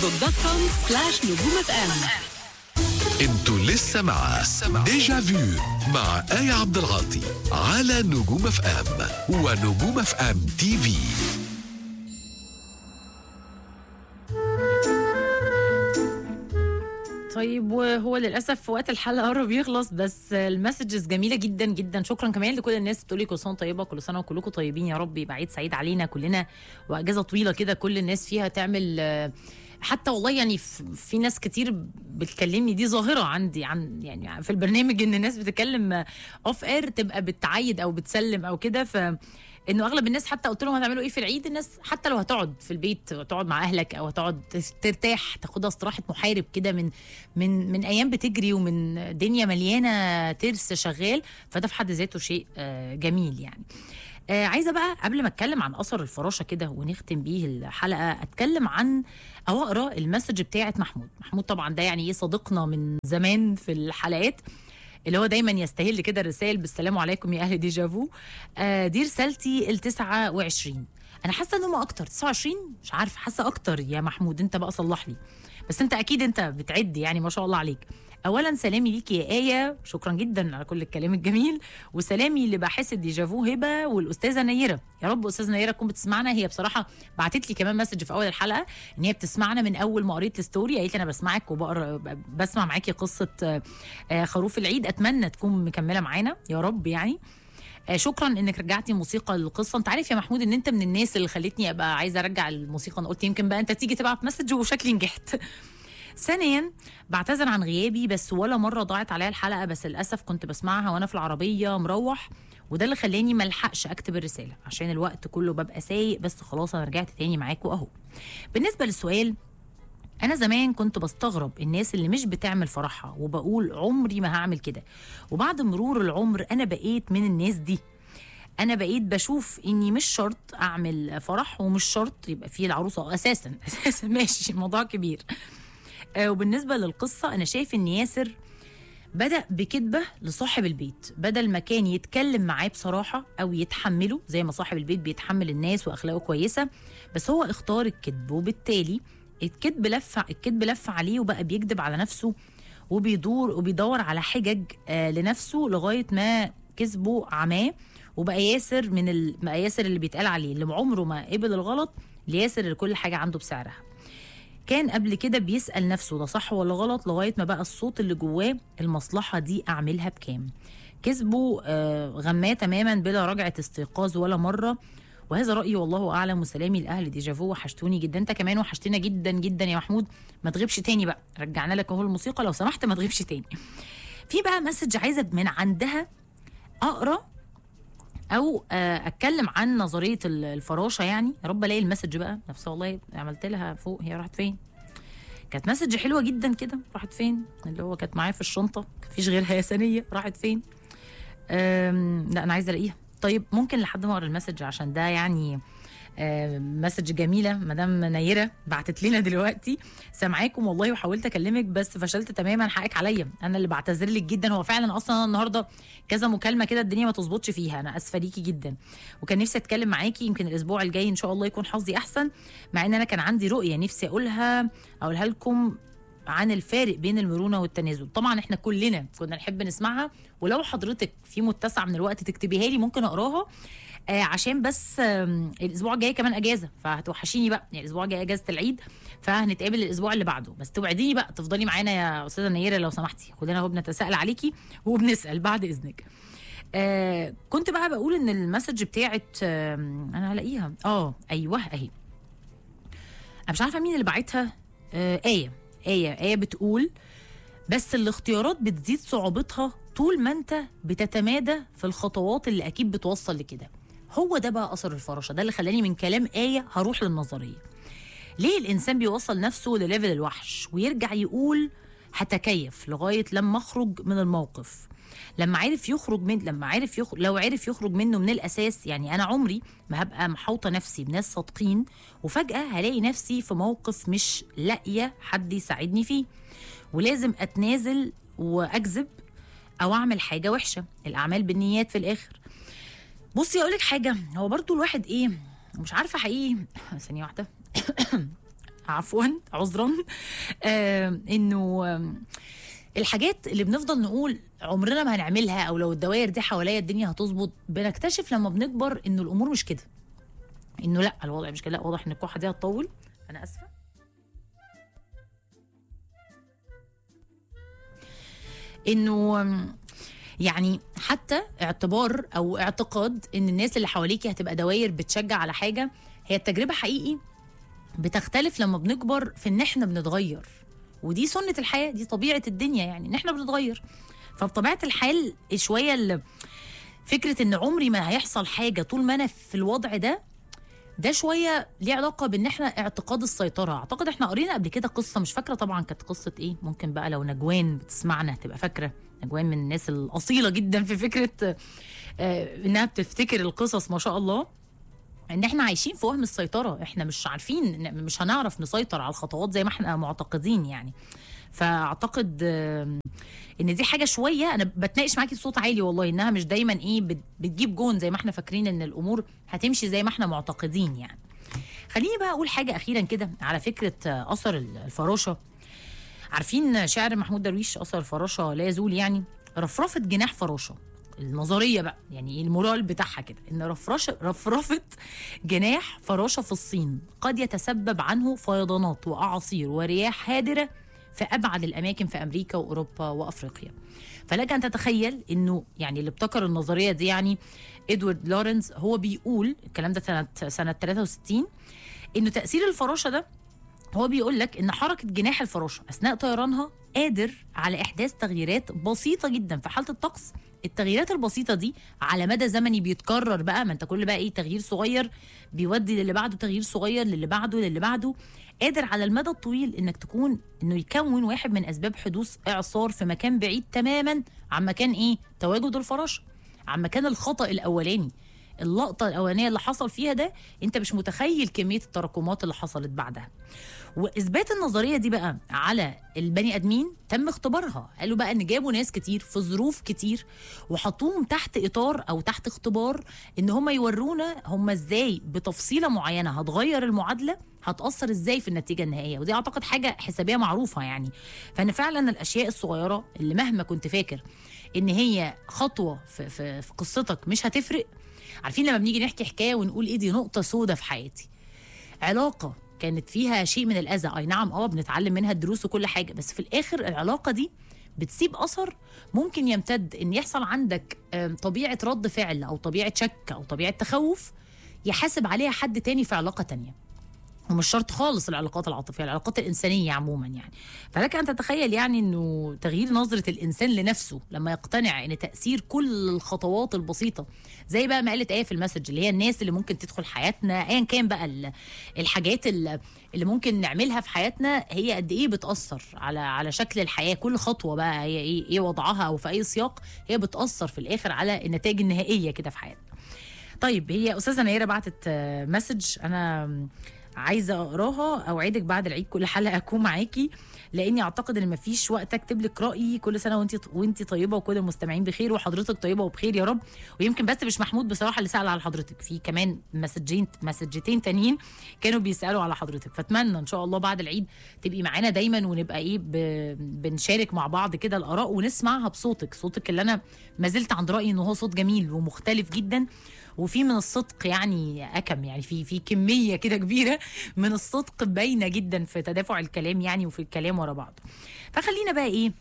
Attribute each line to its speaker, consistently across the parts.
Speaker 1: فيسبوك دوت كوم سلاش نجوم اف ام
Speaker 2: انتوا لسه مع ديجا فيو مع آية عبد العاطي على نجوم اف ام ونجوم اف ام تي في
Speaker 3: طيب وهو للاسف وقت الحلقه قرب يخلص بس المسجز جميله جدا جدا شكرا كمان لكل الناس بتقولي كل سنه طيبه كل سنه وكلكم طيبين يا رب يبقى عيد سعيد علينا كلنا واجازه طويله كده كل الناس فيها تعمل آه، حتى والله يعني ف- في ناس كتير بتكلمني دي ظاهره عندي عن يعني في البرنامج ان الناس بتتكلم اوف اير تبقى بتعيد او بتسلم او كده ف انه اغلب الناس حتى قلت لهم هتعملوا ايه في العيد الناس حتى لو هتقعد في البيت تقعد مع اهلك او هتقعد ترتاح تاخدها استراحه محارب كده من من من ايام بتجري ومن دنيا مليانه ترس شغال فده في حد ذاته شيء آه، جميل يعني آه، عايزه بقى قبل ما اتكلم عن اثر الفراشه كده ونختم بيه الحلقه اتكلم عن او اقرا المسج بتاعه محمود محمود طبعا ده يعني ايه صديقنا من زمان في الحلقات اللي هو دايما يستهل كده الرسائل بالسلام عليكم يا اهل ديجافو آه دي رسالتي ال 29 انا حاسه ان هم اكتر 29 مش عارفه حاسه اكتر يا محمود انت بقى صلح لي بس انت اكيد انت بتعد يعني ما شاء الله عليك اولا سلامي ليكي يا ايه شكرا جدا على كل الكلام الجميل وسلامي لباحثه ديجافو هبه والاستاذه نيره يا رب استاذه نيره تكون بتسمعنا هي بصراحه بعتت لي كمان مسج في اول الحلقه ان هي بتسمعنا من اول ما قريت الستوري قالت لي انا بسمعك وبقرا بسمع معاكي قصه آه، آه، خروف العيد اتمنى تكون مكمله معانا يا رب يعني آه، شكرا انك رجعتي موسيقى القصه انت عارف يا محمود ان انت من الناس اللي خلتني ابقى عايزه ارجع الموسيقى انا قلت يمكن بقى انت تيجي تبعت مسج وشكلي نجحت ثانيا بعتذر عن غيابي بس ولا مره ضاعت عليا الحلقه بس للاسف كنت بسمعها وانا في العربيه مروح وده اللي خلاني ما الحقش اكتب الرساله عشان الوقت كله ببقى سايق بس خلاص انا رجعت تاني معاكم اهو بالنسبه للسؤال انا زمان كنت بستغرب الناس اللي مش بتعمل فرحها وبقول عمري ما هعمل كده وبعد مرور العمر انا بقيت من الناس دي انا بقيت بشوف اني مش شرط اعمل فرح ومش شرط يبقى فيه العروسه اساسا اساسا ماشي الموضوع كبير آه، وبالنسبه للقصه انا شايف ان ياسر بدأ بكذبة لصاحب البيت بدل ما كان يتكلم معاه بصراحة أو يتحمله زي ما صاحب البيت بيتحمل الناس وأخلاقه كويسة بس هو اختار الكذب وبالتالي الكذب لف الكذب لف عليه وبقى بيكذب على نفسه وبيدور وبيدور على حجج آه لنفسه لغاية ما كذبه عماه وبقى ياسر من ال... بقى ياسر اللي بيتقال عليه اللي عمره ما قبل الغلط لياسر اللي كل حاجة عنده بسعرها كان قبل كده بيسأل نفسه ده صح ولا غلط لغاية ما بقى الصوت اللي جواه المصلحة دي أعملها بكام كسبه آه، غماه تماما بلا رجعة استيقاظ ولا مرة وهذا رأيي والله أعلم وسلامي لأهل ديجافو وحشتوني جدا أنت كمان وحشتنا جدا جدا يا محمود ما تغيبش تاني بقى رجعنا لك أهو الموسيقى لو سمحت ما تغيبش تاني في بقى مسج عايزة من عندها أقرأ او آه، اتكلم عن نظريه ال- الفراشه يعني يا رب الاقي المسج بقى نفسها والله عملت لها فوق هي راحت فين كانت مسج حلوه جدا كده راحت فين اللي هو كانت معايا في الشنطه مفيش غيرها يا سنيه راحت فين أم، لا انا عايزه الاقيها طيب ممكن لحد ما اقرا المسج عشان ده يعني آم، مسج جميله مدام نيره بعتت لنا دلوقتي سامعاكم والله وحاولت اكلمك بس فشلت تماما حقك عليا انا اللي بعتذر لك جدا هو فعلا اصلا أنا النهارده كذا مكالمه كده الدنيا ما تظبطش فيها انا اسفه ليكي جدا وكان نفسي اتكلم معاكي يمكن الاسبوع الجاي ان شاء الله يكون حظي احسن مع ان انا كان عندي رؤيه نفسي اقولها اقولها لكم عن الفارق بين المرونه والتنازل طبعا احنا كلنا كنا نحب نسمعها ولو حضرتك في متسع من الوقت تكتبيها لي ممكن اقراها آه عشان بس آم، الاسبوع الجاي كمان اجازه فهتوحشيني بقى يعني الاسبوع الجاي اجازه العيد فهنتقابل الاسبوع اللي بعده بس توعديني بقى تفضلي معانا يا استاذه نيره لو سمحتي كلنا اهو بنتساءل عليكي وبنسال بعد اذنك آه كنت بقى بقول ان المسج بتاعت آه انا هلاقيها اه ايوه اهي انا مش عارفه مين اللي بعتها آه ايه ايه ايه بتقول بس الاختيارات بتزيد صعوبتها طول ما انت بتتمادى في الخطوات اللي اكيد بتوصل لكده هو ده بقى اثر الفرشه ده اللي خلاني من كلام ايه هروح للنظريه ليه الانسان بيوصل نفسه لليفل الوحش ويرجع يقول هتكيف لغايه لما اخرج من الموقف لما عرف يخرج من لما عرف يخرج لو عرف يخرج منه من الاساس يعني انا عمري ما هبقى محوطه نفسي بناس صادقين وفجاه هلاقي نفسي في موقف مش لاقيه حد يساعدني فيه ولازم اتنازل واكذب او اعمل حاجه وحشه الاعمال بالنيات في الاخر بصي اقول لك حاجه هو برضو الواحد ايه مش عارفه حقيقي ثانيه واحده عفوا عذرا آه انه آم، الحاجات اللي بنفضل نقول عمرنا ما هنعملها او لو الدوائر دي حواليا الدنيا هتظبط بنكتشف لما بنكبر انه الامور مش كده انه لا الوضع مش كده لا واضح ان الكحه دي هتطول انا اسفه انه آم، يعني حتى اعتبار او اعتقاد ان الناس اللي حواليكي هتبقى دواير بتشجع على حاجه هي التجربه حقيقي بتختلف لما بنكبر في ان احنا بنتغير ودي سنه الحياه دي طبيعه الدنيا يعني ان احنا بنتغير فبطبيعه الحال شويه ال- فكره ان عمري ما هيحصل حاجه طول ما انا في الوضع ده ده شويه ليه علاقه بان احنا اعتقاد السيطره اعتقد احنا قرينا قبل كده قصه مش فاكره طبعا كانت قصه ايه ممكن بقى لو نجوان بتسمعنا تبقى فاكره نجوان من الناس الاصيله جدا في فكره آه، انها بتفتكر القصص ما شاء الله ان احنا عايشين في وهم السيطره احنا مش عارفين إن- مش هنعرف نسيطر على الخطوات زي ما احنا معتقدين يعني فاعتقد آم، ان دي حاجه شويه انا بتناقش معاكي بصوت عالي والله انها مش دايما ايه بت- بتجيب جون زي ما احنا فاكرين ان الامور هتمشي زي ما احنا معتقدين يعني خليني بقى اقول حاجه اخيرا كده على فكره آه، اثر الفراشه عارفين شعر محمود درويش اثر الفراشه لا يزول يعني رفرفه جناح فراشه النظريه بقى يعني إيه المورال بتاعها كده ان رفرشه رفرفه جناح فراشه في الصين قد يتسبب عنه فيضانات واعاصير ورياح هادره في ابعد الاماكن في امريكا واوروبا وافريقيا فلك ان تتخيل انه يعني اللي ابتكر النظريه دي يعني ادوارد لورنس هو بيقول الكلام ده سنه سنه 63 انه تاثير الفراشه ده هو بيقول لك ان حركه جناح الفراشه اثناء طيرانها قادر على احداث تغييرات بسيطه جدا في حاله الطقس التغييرات البسيطه دي على مدى زمني بيتكرر بقى ما انت كل بقى ايه تغيير صغير بيودي للي بعده تغيير صغير للي بعده للي بعده قادر على المدى الطويل انك تكون انه يكون واحد من اسباب حدوث اعصار في مكان بعيد تماما عن مكان ايه تواجد الفراشه عن مكان الخطا الاولاني اللقطه الاولانيه اللي حصل فيها ده انت مش متخيل كميه التراكمات اللي حصلت بعدها واثبات النظريه دي بقى على البني ادمين تم اختبارها قالوا بقى ان جابوا ناس كتير في ظروف كتير وحطوهم تحت اطار او تحت اختبار ان هم يورونا هم ازاي بتفصيله معينه هتغير المعادله هتاثر ازاي في النتيجه النهائيه ودي اعتقد حاجه حسابيه معروفه يعني فان فعلا الاشياء الصغيره اللي مهما كنت فاكر ان هي خطوه في, في, في قصتك مش هتفرق عارفين لما بنيجي نحكي حكايه ونقول ايه دي نقطه سودة في حياتي علاقه كانت فيها شيء من الاذى اي نعم اه بنتعلم منها الدروس وكل حاجه بس في الاخر العلاقه دي بتسيب اثر ممكن يمتد ان يحصل عندك آم، طبيعه رد فعل او طبيعه شك او طبيعه تخوف يحاسب عليها حد تاني في علاقه تانية ومش شرط خالص العلاقات العاطفيه العلاقات الانسانيه عموما يعني فلك ان تتخيل يعني انه تغيير نظره الانسان لنفسه لما يقتنع ان تاثير كل الخطوات البسيطه زي بقى ما قالت ايه في المسج اللي هي الناس اللي ممكن تدخل حياتنا ايا كان بقى ال- الحاجات ال- اللي ممكن نعملها في حياتنا هي قد ايه بتاثر على على شكل الحياه كل خطوه بقى هي ايه ايه وضعها او في اي سياق هي بتاثر في الاخر على النتائج النهائيه كده في حياتنا طيب هي استاذه نيره بعتت آه، مسج انا عايزه اقراها اوعدك بعد العيد كل حلقه اكون معاكي لاني اعتقد ان مفيش وقت اكتب لك رايي كل سنه وانت وانت طيبه وكل المستمعين بخير وحضرتك طيبه وبخير يا رب ويمكن بس مش محمود بصراحه اللي سال على حضرتك في كمان مسجين مسجتين تانيين كانوا بيسالوا على حضرتك فاتمنى ان شاء الله بعد العيد تبقي معانا دايما ونبقى ايه ب... بنشارك مع بعض كده الاراء ونسمعها بصوتك صوتك اللي انا ما زلت عند رايي ان هو صوت جميل ومختلف جدا وفي من الصدق يعني اكم يعني في في كميه كده كبيره من الصدق باينه جدا في تدافع الكلام يعني وفي الكلام ورا بعض فخلينا بقى ايه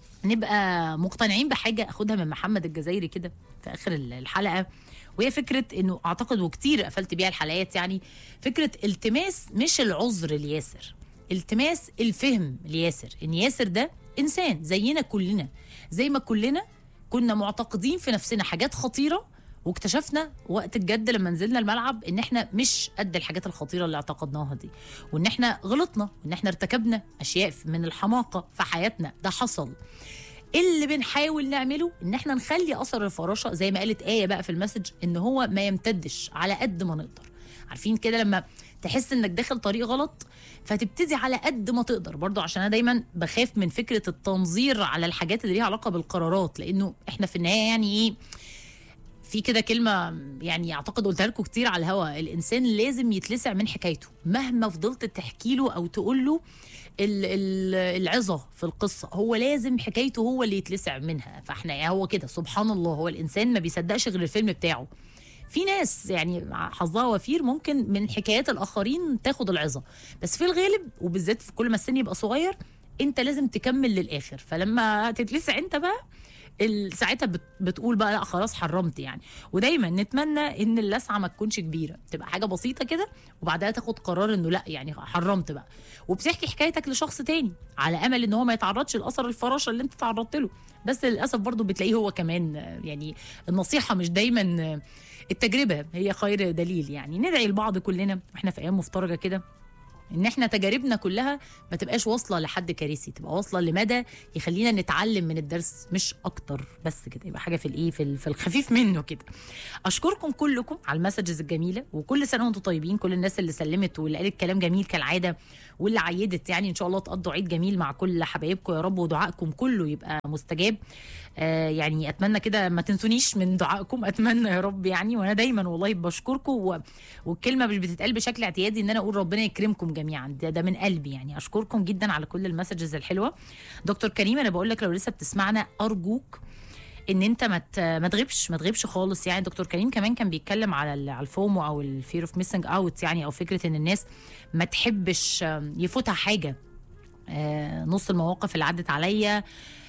Speaker 3: نبقى مقتنعين بحاجه اخدها من محمد الجزايري كده في اخر الحلقه وهي فكره انه اعتقد وكتير قفلت بيها الحلقات يعني فكره التماس مش العذر لياسر التماس الفهم لياسر ان ياسر ده انسان زينا كلنا زي ما كلنا كنا معتقدين في نفسنا حاجات خطيره واكتشفنا وقت الجد لما نزلنا الملعب ان احنا مش قد الحاجات الخطيره اللي اعتقدناها دي وان احنا غلطنا وان احنا ارتكبنا اشياء من الحماقه في حياتنا ده حصل اللي بنحاول نعمله ان احنا نخلي اثر الفراشه زي ما قالت ايه بقى في المسج ان هو ما يمتدش على قد ما نقدر عارفين كده لما تحس انك داخل طريق غلط فتبتدي على قد ما تقدر برضو عشان انا دايما بخاف من فكره التنظير على الحاجات اللي ليها علاقه بالقرارات لانه احنا في النهايه يعني ايه في كده كلمه يعني اعتقد قلتها لكم كتير على الهوا الانسان لازم يتلسع من حكايته مهما فضلت تحكي له او تقول له ال- ال- العظه في القصه هو لازم حكايته هو اللي يتلسع منها فاحنا هو كده سبحان الله هو الانسان ما بيصدقش غير الفيلم بتاعه في ناس يعني حظها وفير ممكن من حكايات الاخرين تاخد العظه بس في الغالب وبالذات في كل ما السن يبقى صغير انت لازم تكمل للاخر فلما تتلسع انت بقى ال- ساعتها بت- بتقول بقى لا خلاص حرمت يعني ودايما نتمنى ان اللسعه ما تكونش كبيره تبقى حاجه بسيطه كده وبعدها تاخد قرار انه لا يعني حرمت بقى وبتحكي حكايتك لشخص تاني على امل ان هو ما يتعرضش لاثر الفراشه اللي انت تعرضت له بس للاسف برضو بتلاقيه هو كمان آه، يعني النصيحه مش دايما آه، التجربه هي خير دليل يعني ندعي لبعض كلنا واحنا في ايام مفترجه كده ان احنا تجاربنا كلها ما تبقاش واصله لحد كارثي تبقى واصله لمدى يخلينا نتعلم من الدرس مش اكتر بس كده يبقى حاجه في الايه في ال- في الخفيف منه كده اشكركم كلكم على المسجز الجميله وكل سنه وانتم طيبين كل الناس اللي سلمت واللي قالت كلام جميل كالعاده واللي عيدت يعني ان شاء الله تقضوا عيد جميل مع كل حبايبكم يا رب ودعائكم كله يبقى مستجاب آه يعني اتمنى كده ما تنسونيش من دعائكم اتمنى يا رب يعني وانا دايما والله بشكركم و... والكلمه مش بتتقال بشكل اعتيادي ان انا اقول ربنا يكرمكم جميعا ده, ده من قلبي يعني اشكركم جدا على كل المسجز الحلوه دكتور كريم انا بقول لك لو لسه بتسمعنا ارجوك ان انت ما ت- ما تغيبش ما تغيبش خالص يعني دكتور كريم كمان كان بيتكلم على ال- على الفومو او الفير اوف ميسنج اوت يعني او فكره ان الناس ما تحبش آم، يفوتها حاجه آه، نص المواقف اللي عدت عليا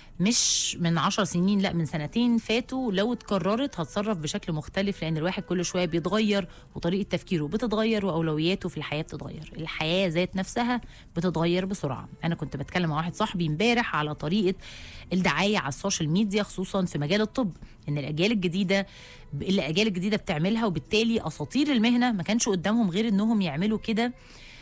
Speaker 3: مش من عشر سنين لا من سنتين فاتوا لو اتكررت هتصرف بشكل مختلف لان الواحد كل شويه بيتغير وطريقه تفكيره بتتغير واولوياته في الحياه بتتغير الحياه ذات نفسها بتتغير بسرعه انا كنت بتكلم مع واحد صاحبي امبارح على طريقه الدعايه على السوشيال ميديا خصوصا في مجال الطب ان الاجيال الجديده اللي الاجيال الجديده بتعملها وبالتالي اساطير المهنه ما كانش قدامهم غير انهم يعملوا كده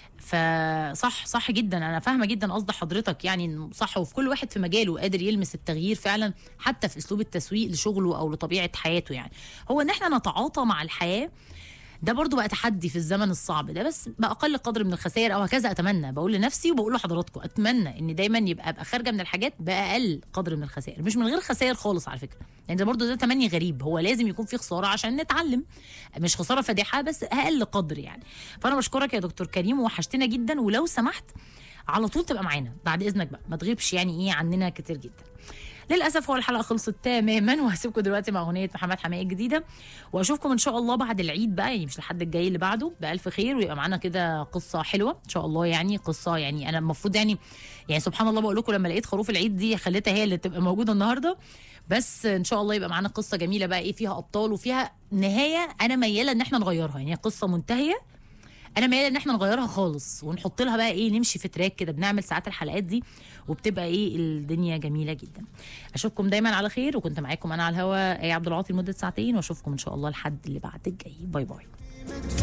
Speaker 3: فصح صح جدا انا فاهمه جدا قصد حضرتك يعني إنه صح وفي كل واحد في مجاله قادر يلمس التغيير فعلا حتى في اسلوب التسويق لشغله او لطبيعه حياته يعني هو ان احنا نتعاطى مع الحياه ده برضو بقى تحدي في الزمن الصعب ده بس باقل قدر من الخسائر او هكذا اتمنى بقول لنفسي وبقول لحضراتكم اتمنى ان دايما يبقى ابقى خارجه من الحاجات باقل قدر من الخسائر مش من غير خسائر خالص على فكره يعني ده برضو ده تمني غريب هو لازم يكون في خساره عشان نتعلم مش خساره فادحه بس اقل قدر يعني فانا بشكرك يا دكتور كريم وحشتنا جدا ولو سمحت على طول تبقى معانا بعد اذنك بقى ما تغيبش يعني ايه عننا كتير جدا للاسف هو الحلقه خلصت تماما وهسيبكم دلوقتي مع اغنيه محمد حماقي الجديده واشوفكم ان شاء الله بعد العيد بقى يعني مش لحد الجاي اللي بعده بالف خير ويبقى معانا كده قصه حلوه ان شاء الله يعني قصه يعني انا المفروض يعني يعني سبحان الله بقول لكم لما لقيت خروف العيد دي خليتها هي اللي تبقى موجوده النهارده بس ان شاء الله يبقى معانا قصه جميله بقى ايه فيها ابطال وفيها نهايه انا مياله ان احنا نغيرها يعني هي قصه منتهيه انا مايله ان احنا نغيرها خالص ونحط لها بقى ايه نمشي في تراك كده بنعمل ساعات الحلقات دي وبتبقى ايه الدنيا جميله جدا اشوفكم دايما على خير وكنت معاكم انا على الهوا ايه عبد العاطي لمده ساعتين واشوفكم ان شاء الله الحد اللي بعد الجاي باي باي